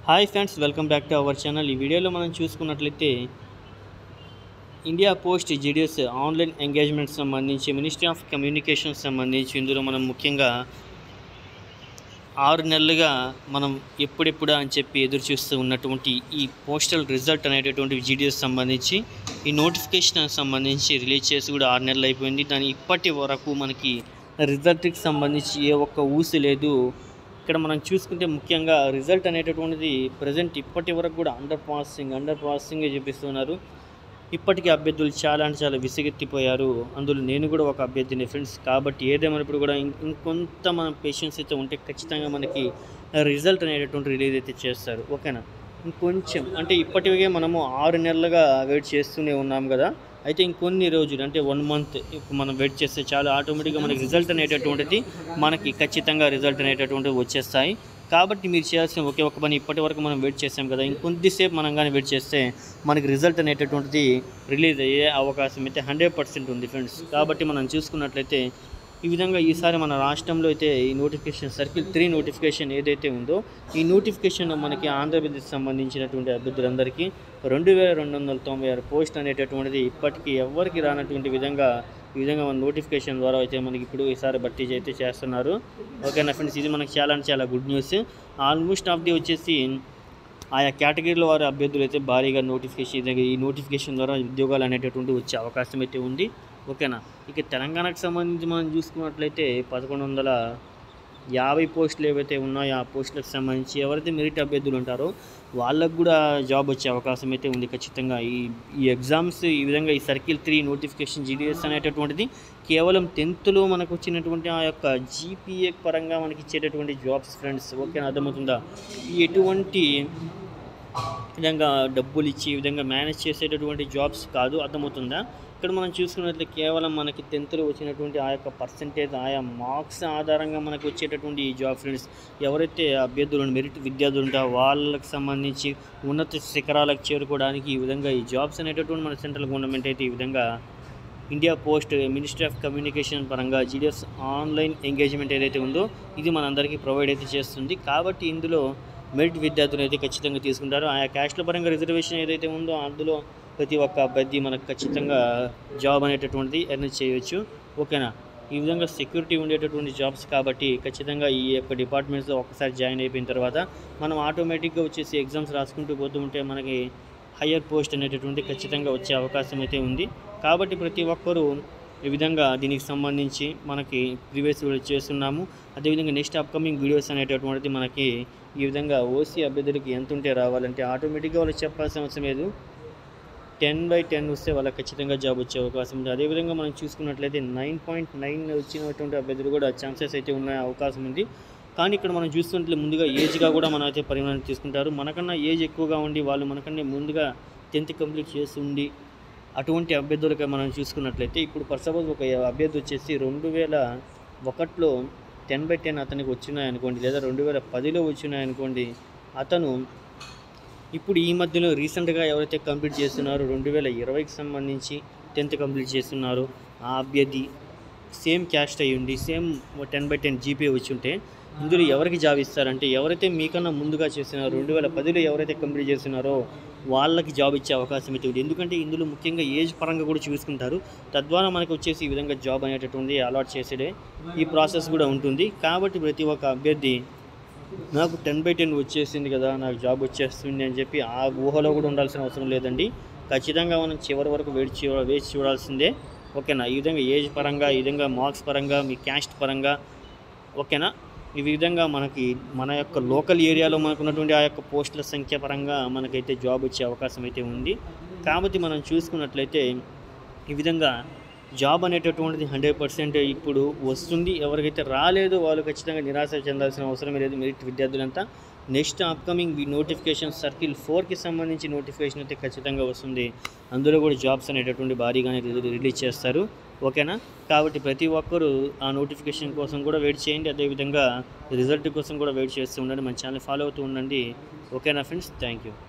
hi friends welcome back to our channel ఈ వీడియోలో మనం చూసుకున్నట్లయితే India post GDS online engagement సంబంధించి మినిస్ట్రీ ఆఫ్ కమ్యూనికేషన్ సంబంధించి ఇందులో మనం ముఖ్యంగా ఆరు నెలలుగా మనం ఎప్పుడెప్పుడా అని చెప్పి ఎదురు చూస్తూ ఉన్నటువంటి ఈ పోస్టల్ రిజల్ట్ అనేటటువంటి జీడిఎస్ సంబంధించి ఈ నోటిఫికేషన్ సంబంధించి రిలీజ్ చేసి కూడా ఆరు నెలలు అయిపోయింది దాని ఇప్పటి వరకు మనకి రిజల్ట్కి సంబంధించి ఏ ఒక్క ఊసి లేదు ఇక్కడ మనం చూసుకుంటే ముఖ్యంగా రిజల్ట్ అనేటటువంటిది ప్రజెంట్ ఇప్పటి వరకు కూడా అండర్ పాసింగ్ అండర్ పాసింగ్ చూపిస్తున్నారు ఇప్పటికీ అభ్యర్థులు చాలా అంటే చాలా విసిగెత్తిపోయారు అందులో నేను కూడా ఒక అభ్యర్థిని ఫ్రెండ్స్ కాబట్టి ఏదేమైనప్పుడు కూడా ఇం- ఇంకొంత మన పేషెన్స్ అయితే ఉంటే ఖచ్చితంగా మనకి రిజల్ట్ అనేటటువంటి రిలీజ్ అయితే చేస్తారు ఓకేనా ఇంకొంచెం అంటే ఇప్పటికే మనము ఆరు నెలలుగా వెయిట్ చేస్తూనే ఉన్నాం కదా అయితే ఇంకొన్ని రోజులు అంటే వన్ మంత్ మనం వెయిట్ చేస్తే చాలా ఆటోమేటిక్గా మనకి రిజల్ట్ అనేటటువంటిది మనకి ఖచ్చితంగా రిజల్ట్ అనేటటువంటివి వచ్చేస్తాయి కాబట్టి మీరు చేయాల్సిన ఒకే ఒక పని ఇప్పటి వరకు మనం వెయిట్ చేసాం కదా ఇంకొద్దిసేపు మనం కానీ వెయిట్ చేస్తే మనకి రిజల్ట్ అనేటటువంటిది రిలీజ్ అయ్యే అవకాశం అయితే హండ్రెడ్ పర్సెంట్ ఉంది ఫ్రెండ్స్ కాబట్టి మనం చూసుకున్నట్లయితే ఈ విధంగా ఈసారి మన రాష్ట్రంలో అయితే ఈ నోటిఫికేషన్ సర్కిల్ త్రీ నోటిఫికేషన్ ఏదైతే ఉందో ఈ నోటిఫికేషన్ మనకి ఆంధ్రప్రదేశ్ సంబంధించినటువంటి అభ్యర్థులందరికీ రెండు వేల రెండు వందల తొంభై ఆరు పోస్ట్ అనేటటువంటిది ఇప్పటికీ ఎవరికి రానటువంటి విధంగా ఈ విధంగా మన నోటిఫికేషన్ ద్వారా అయితే మనకి ఇప్పుడు ఈసారి భర్తీ అయితే చేస్తున్నారు ఓకేనా ఫ్రెండ్స్ ఇది మనకి చాలా అంటే చాలా good news almost of the వచ్చేసి ఆయా కేటగిరీలో వారి అభ్యర్థులు అయితే భారీగా నోటిఫికేషన్ ఇది- ఈ నోటిఫికేషన్ ద్వారా ఉద్యోగాలు అనేటటువంటి వచ్చే అవకాశం అయితే ఉంది ఓకేనా ఇక తెలంగాణకు సంబంధించి మనం చూసుకున్నట్లయితే పదకొండు వందల యాభై పోస్టులు ఏవైతే ఉన్నాయో ఆ పోస్టులకు సంబంధించి ఎవరైతే మెరిట్ అభ్యర్థులు ఉంటారో వాళ్ళకు కూడా జాబ్ వచ్చే అవకాశం అయితే ఉంది ఖచ్చితంగా ఈ ఈ ఎగ్జామ్స్ ఈ విధంగా ఈ సర్కిల్ త్రీ నోటిఫికేషన్ జీడిఎస్ అనేటటువంటిది కేవలం టెన్త్లో మనకు వచ్చినటువంటి ఆ యొక్క జీపీఏ పరంగా మనకి ఇచ్చేటటువంటి జాబ్స్ ఫ్రెండ్స్ ఓకే అర్థమవుతుందా ఈ ఎటువంటి విధంగా డబ్బులు ఇచ్చి ఈ విధంగా మేనేజ్ చేసేటటువంటి జాబ్స్ కాదు అర్థమవుతుందా ఇక్కడ మనం చూసుకున్నట్లయితే కేవలం మనకి టెన్త్లో వచ్చినటువంటి ఆ యొక్క పర్సంటేజ్ ఆయా మార్క్స్ ఆధారంగా మనకు వచ్చేటటువంటి ఈ జాబ్ ఫ్రెండ్స్ ఎవరైతే అభ్యర్థులు మెరిట్ విద్యార్థులు ఉంటారో వాళ్ళకి సంబంధించి ఉన్నత శిఖరాలకు చేరుకోవడానికి ఈ విధంగా ఈ జాబ్స్ అనేటటువంటి మన సెంట్రల్ గవర్నమెంట్ అయితే ఈ విధంగా India post ministry of communication పరంగా జీడిఎస్ ఆన్లైన్ ఎంగేజ్మెంట్ ఏదైతే ఉందో ఇది మనందరికీ ప్రొవైడ్ అయితే చేస్తుంది కాబట్టి ఇందులో మెరిట్ విద్యార్థులు అయితే ఖచ్చితంగా తీసుకుంటారు ఆయా క్యాస్ట్ల పరంగా రిజర్వేషన్ ఏదైతే ఉందో అందులో ప్రతి ఒక్క అభ్యర్థి మనకు ఖచ్చితంగా జాబ్ అనేటటువంటిది ఎర్న్ చేయవచ్చు ఓకేనా ఈ విధంగా సెక్యూరిటీ ఉండేటటువంటి జాబ్స్ కాబట్టి ఖచ్చితంగా ఈ యొక్క డిపార్ట్మెంట్స్లో ఒకసారి జాయిన్ అయిపోయిన తర్వాత మనం ఆటోమేటిక్గా వచ్చేసి ఎగ్జామ్స్ రాసుకుంటూ పోతూ ఉంటే మనకి హయ్యర్ పోస్ట్ అనేటటువంటి ఖచ్చితంగా వచ్చే అవకాశం అయితే ఉంది కాబట్టి ప్రతి ఒక్కరూ ఈ విధంగా దీనికి సంబంధించి మనకి ప్రీవియస్ వీడియో చేస్తున్నాము అదేవిధంగా నెక్స్ట్ అప్కమింగ్ వీడియోస్ అనేటటువంటిది మనకి ఈ విధంగా ఓసీ అభ్యర్థులకి ఎంత ఉంటే రావాలంటే ఆటోమేటిక్గా వాళ్ళు చెప్పాల్సిన అవసరం లేదు టెన్ బై టెన్ వస్తే వాళ్ళకి ఖచ్చితంగా జాబ్ వచ్చే అవకాశం ఉంది అదేవిధంగా మనం చూసుకున్నట్లయితే నైన్ పాయింట్ నైన్ వచ్చినటువంటి అభ్యర్థులు కూడా ఛాన్సెస్ అయితే ఉన్న అవకాశం ఉంది కానీ ఇక్కడ మనం చూస్తుంటే ముందుగా ఏజ్గా కూడా మనం అయితే పరిగణన తీసుకుంటారు మనకన్నా ఏజ్ ఎక్కువగా ఉండి వాళ్ళు మనకన్నా ముందుగా టెన్త్ కంప్లీట్ చేసి ఉండి అటువంటి అభ్యర్థులకి మనం చూసుకున్నట్లయితే ఇప్పుడు ఫర్ సపోజ్ ఒక అభ్యర్థి వచ్చేసి రెండు వేల ఒకటిలో టెన్ బై టెన్ అతనికి వచ్చినాయనుకోండి లేదా రెండు వేల పదిలో వచ్చినాయనుకోండి అతను ఇప్పుడు ఈ మధ్యలో రీసెంట్గా ఎవరైతే కంప్లీట్ చేస్తున్నారో రెండు వేల ఇరవైకి సంబంధించి టెన్త్ కంప్లీట్ చేస్తున్నారో ఆ అభ్యర్థి సేమ్ క్యాస్ట్ అయ్యి ఉండి same ten by ten GP వచ్చి ఉంటే ఇందులో ఎవరికి జాబ్ ఇస్తారంటే ఎవరైతే మీకన్నా ముందుగా చేస్తున్నారో రెండు వేల పదిలో ఎవరైతే కంప్లీట్ చేస్తున్నారో వాళ్ళకి జాబ్ ఇచ్చే అవకాశం అయితే ఉంది ఎందుకంటే ఇందులో ముఖ్యంగా ఏజ్ పరంగా కూడా చూసుకుంటారు తద్వారా మనకు వచ్చేసి ఈ విధంగా జాబ్ అనేటటువంటి అలాట్ చేసేదే ఈ ప్రాసెస్ కూడా ఉంటుంది కాబట్టి ప్రతి ఒక్క అభ్యర్థి నాకు టెన్ బై టెన్ వచ్చేసింది కదా నాకు జాబ్ వచ్చేస్తుంది అని చెప్పి ఆ ఊహలో కూడా ఉండాల్సిన అవసరం లేదండి ఖచ్చితంగా మనం చివరి వరకు వేచి చూ వేచి చూడాల్సిందే ఓకేనా ఈ విధంగా ఏజ్ పరంగా ఈ విధంగా మార్క్స్ పరంగా మీ క్యాస్ట్ పరంగా ఓకేనా ఈ విధంగా మనకి మన యొక్క లోకల్ ఏరియాలో మనకు ఉన్నటువంటి ఆ యొక్క పోస్టుల సంఖ్య పరంగా మనకైతే జాబ్ వచ్చే అవకాశం అయితే ఉంది కాబట్టి మనం చూసుకున్నట్లయితే ఈ విధంగా జాబ్ అనేటటువంటిది హండ్రెడ్ పర్సెంట్ ఇప్పుడు వస్తుంది ఎవరికైతే రాలేదో వాళ్ళు ఖచ్చితంగా నిరాశ చెందాల్సిన అవసరం లేదు మెరిట్ విద్యార్థులంతా నెక్స్ట్ అప్కమింగ్ నోటిఫికేషన్ సర్కిల్ ఫోర్కి సంబంధించి నోటిఫికేషన్ అయితే ఖచ్చితంగా వస్తుంది అందులో కూడా జాబ్స్ అనేటటువంటి భారీగానే రిలీ- రిలీజ్ చేస్తారు ఓకేనా కాబట్టి ప్రతి ఒక్కరూ ఆ నోటిఫికేషన్ కోసం కూడా వెయిట్ చేయండి అదేవిధంగా రిజల్ట్ కోసం కూడా వెయిట్ చేస్తూ ఉండండి మన ఛానల్ ఫాలో అవుతూ ఉండండి ఓకేనా ఫ్రెండ్స్ థ్యాంక్ యూ